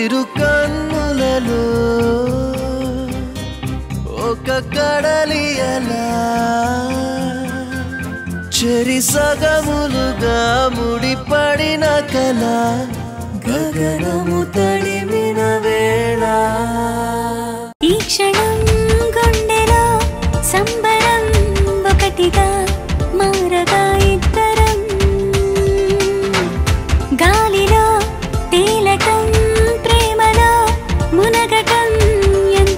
ఇరు కన్నులలో ఒక కడలి అలా చెరి సగములుగా ముడిపడిన కల గగనము తడిమిన వేళ ఈ క్షణం గుండెలో సంబరం ఒకటిగా మారగా ఇద్దరం గాలిలో తేలటం ప్రేమలో మునగటం